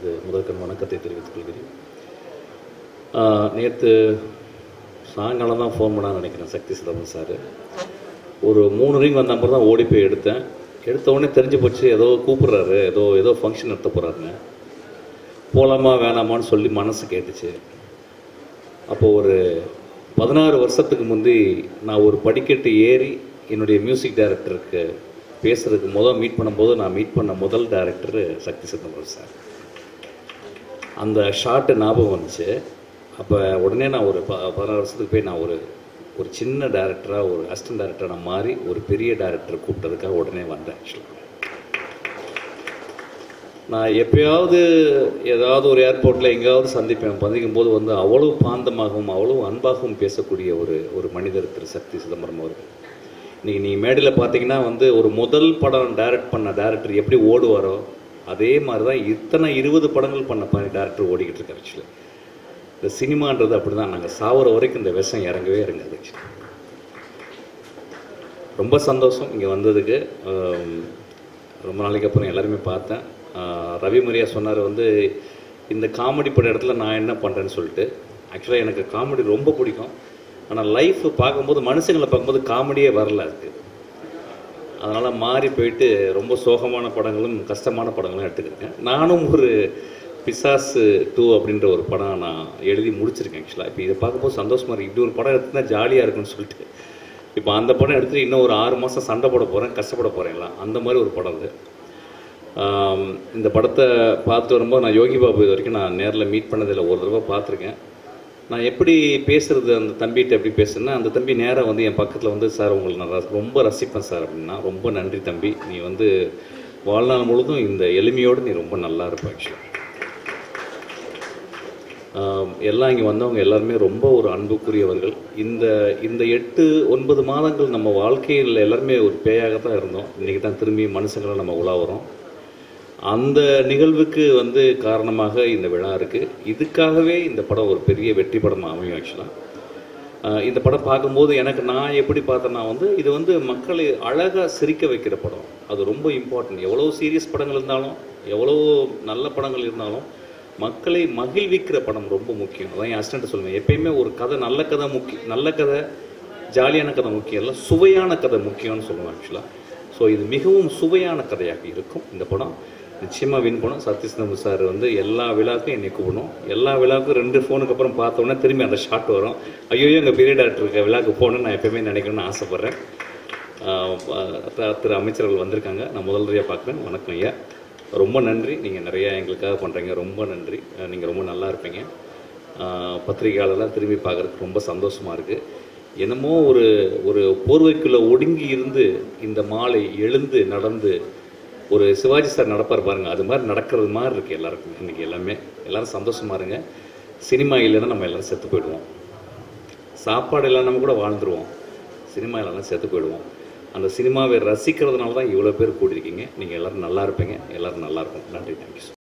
எனது முதற்கண் வணக்கத்தை தெரிவித்துக் கொள்கிறேன் நேற்று சாயங்காலம் தான் ஃபோன் பண்ணான்னு நினைக்கிறேன் சக்தி சிதம்பரம் சார் ஒரு மூணு ரிங் வந்த அப்புறம் தான் ஓடி போய் எடுத்தேன் எடுத்த உடனே தெரிஞ்சு போச்சு ஏதோ கூப்பிட்றாரு ஏதோ ஏதோ ஃபங்க்ஷன் நடத்த போகிறாருங்க போகலாமா வேணாமான்னு சொல்லி மனசு கேட்டுச்சு அப்போ ஒரு பதினாறு வருஷத்துக்கு முந்தி நான் ஒரு படிக்கட்டு ஏறி என்னுடைய மியூசிக் டைரக்டருக்கு பேசுறதுக்கு முதல் மீட் பண்ணும்போது நான் மீட் பண்ண முதல் டைரக்டர் சக்தி சிதம்பரம் சார் அந்த ஷார்ட்டு ஞாபகம் வந்துச்சு அப்போ உடனே நான் ஒரு ப பதினாறு வருஷத்துக்கு போய் நான் ஒரு ஒரு சின்ன டேரக்டராக ஒரு அசிஸ்டன்ட் டேரக்டராக நான் மாறி ஒரு பெரிய டேரக்டர் கூப்பிட்டதுக்காக உடனே வந்தேன் ஆக்சுவலாக நான் எப்பயாவது ஏதாவது ஒரு ஏர்போர்ட்டில் எங்கேயாவது சந்திப்பேன் சந்திக்கும் போது வந்து அவ்வளவு பாந்தமாகவும் அவ்வளவு அன்பாகவும் பேசக்கூடிய ஒரு ஒரு மனிதர் திரு சக்தி சிதம்பரம் அவர்கள் இன்னைக்கு நீ மேடையில் பார்த்தீங்கன்னா வந்து ஒரு முதல் படம் டைரக்ட் பண்ண டேரக்டர் எப்படி ஓடுவாரோ அதே மாதிரி தான் இத்தனை இருபது படங்கள் பண்ண பண்ணி டேரக்டர் ஓடிக்கிட்டு இருக்காரு ஆக்சுவலி இந்த சினிமான்றது அப்படி தான் நாங்கள் சாவர வரைக்கும் இந்த விஷம் இறங்கவே இறங்காது ஆக்சுவலி ரொம்ப சந்தோஷம் இங்கே வந்ததுக்கு ஆம், ரொம்ப நாளைக்கு அப்புறம் எல்லாருமே பார்த்தேன் ஆ, ரவி மரியா சொன்னார் வந்து இந்த காமெடி பட இடத்துல நான் என்ன பண்ணுறேன்னு சொல்லிட்டு ஆக்சுவலாக எனக்கு காமெடி ரொம்ப பிடிக்கும் ஆனால் லைஃப் பார்க்கும்போது மனுஷங்களை பார்க்கும்போது காமெடியே வரல அதுக்கு அதனால் மாறி போயிட்டு ரொம்ப சோகமான படங்களும் கஷ்டமான படங்களும் எடுத்துக்கிருக்கேன் நானும் ஒரு பிசாசு டூ அப்படின்ற ஒரு படம் நான் எழுதி முடிச்சிருக்கேன் ஆக்சுவலாக இப்போ இதை பார்க்கும்போது சந்தோஷமாக இருக்குது இப்படி ஒரு படம் எடுத்துனா ஜாலியாக இருக்குன்னு சொல்லிட்டு இப்போ அந்த படம் எடுத்துட்டு இன்னும் ஒரு ஆறு மாதம் சண்டை போட போகிறேன் கஷ்டப்பட போகிறேன் எல்லாம் அந்த மாதிரி ஒரு படம் இது ஆம், இந்த படத்தை பார்த்து வரும்போது நான் யோகி பாபு இது வரைக்கும் நான் நேரில் மீட் பண்ணதில்லை ஒரு தடவை பார்த்துருக்கேன் நான் எப்படி பேசுறது அந்த தம்பிகிட்ட எப்படி பேசுறேன்னா அந்த தம்பி நேராக வந்து என் பக்கத்தில் வந்து சார் உங்களை நான் ரச- ரொம்ப ரசிப்பேன் சார் அப்படின்னா ரொம்ப நன்றி தம்பி நீ வந்து வாழ்நாள் முழுதும் இந்த எளிமையோடு நீ ரொம்ப நல்லா இருப்ப ஆக்சுவலாக எல்லாம் இங்கே வந்தவங்க எல்லாருமே ரொம்ப ஒரு அன்புக்குரியவர்கள் இந்த இந்த எட்டு ஒன்பது மாதங்கள் நம்ம வாழ்க்கையில் எல்லாருமே ஒரு பேயாக தான் இருந்தோம் இன்றைக்கி தான் திரும்பி மனுஷங்களை நம்ம உலாவுறோம் அந்த நிகழ்வுக்கு வந்து காரணமாக இந்த விழா இருக்குது இதுக்காகவே இந்த படம் ஒரு பெரிய வெற்றி படமாக அமையும் ஆக்சுவலாக இந்த படம் பார்க்கும்போது எனக்கு நான் எப்படி பார்த்தேன்னா வந்து இது வந்து மக்களை அழகாக சிரிக்க வைக்கிற படம் அது ரொம்ப இம்பார்ட்டன்ட் எவ்வளோ சீரியஸ் படங்கள் இருந்தாலும் எவ்வளோ நல்ல படங்கள் இருந்தாலும் மக்களை மகிழ்விக்கிற படம் ரொம்ப முக்கியம் அதான் என் அசிஸ்டன்ட் சொல்லுவேன் எப்பயுமே ஒரு கதை நல்ல கதை முக்கியம் நல்ல கதை ஜாலியான கதை முக்கியம் இல்லை சுவையான கதை முக்கியம்னு சொல்லுவேன் ஆக்சுவலாக ஸோ இது மிகவும் சுவையான கதையாக இருக்கும் இந்த படம் நிச்சயமாக வின் பண்ணும் சத்யசிதம்பரம் சார் வந்து எல்லா விழாக்கும் என்னை கூப்பிடணும் எல்லா விழாவுக்கும் ரெண்டு ஃபோனுக்கு அப்புறம் பார்த்த உடனே திரும்பி அந்த ஷாட் வரும் ஐயோ எங்கள் பெரிய டாக்டர் இருக்க விழாவுக்கு போகணும்னு நான் எப்பயுமே நினைக்கணும்னு ஆசைப்பட்றேன் ஆஹ் அஹ் திரு அமைச்சர்கள் வந்திருக்காங்க நான் முதல் முறையாக பார்க்குறேன் வணக்கம் ஐயா ரொம்ப நன்றி நீங்கள் நிறையா எங்களுக்காக பண்ணுறீங்க ரொம்ப நன்றி நீங்கள் ரொம்ப நல்லா இருப்பீங்க ஆஹ் பத்திரிகையாளர்லாம் திரும்பி பார்க்குறதுக்கு ரொம்ப சந்தோஷமாக இருக்குது என்னமோ ஒரு ஒரு போர்வைக்குள்ளே ஒடுங்கி இருந்து இந்த மாலை எழுந்து நடந்து ஒரு சிவாஜி சார் நடப்பார் பாருங்க அது மாதிரி நடக்கிறது மாதிரி இருக்குது எல்லாருக்கும் இன்றைக்கி எல்லாமே எல்லாரும் சந்தோஷமா இருங்க சினிமா இல்லைன்னா நம்ம எல்லாரும் செத்து போயிடுவோம் சாப்பாடு இல்லாமல் கூட வாழ்ந்துருவோம் சினிமா இல்லைன்னா செத்து போயிடுவோம் அந்த சினிமாவை ரசிக்கிறதுனால தான் இவ்வளோ பேர் கூடியிருக்கீங்க நீங்கள் எல்லோரும் நல்லா இருப்பீங்க எல்லோரும் நல்லா இருக்கும் நன்றி தேங்க்யூ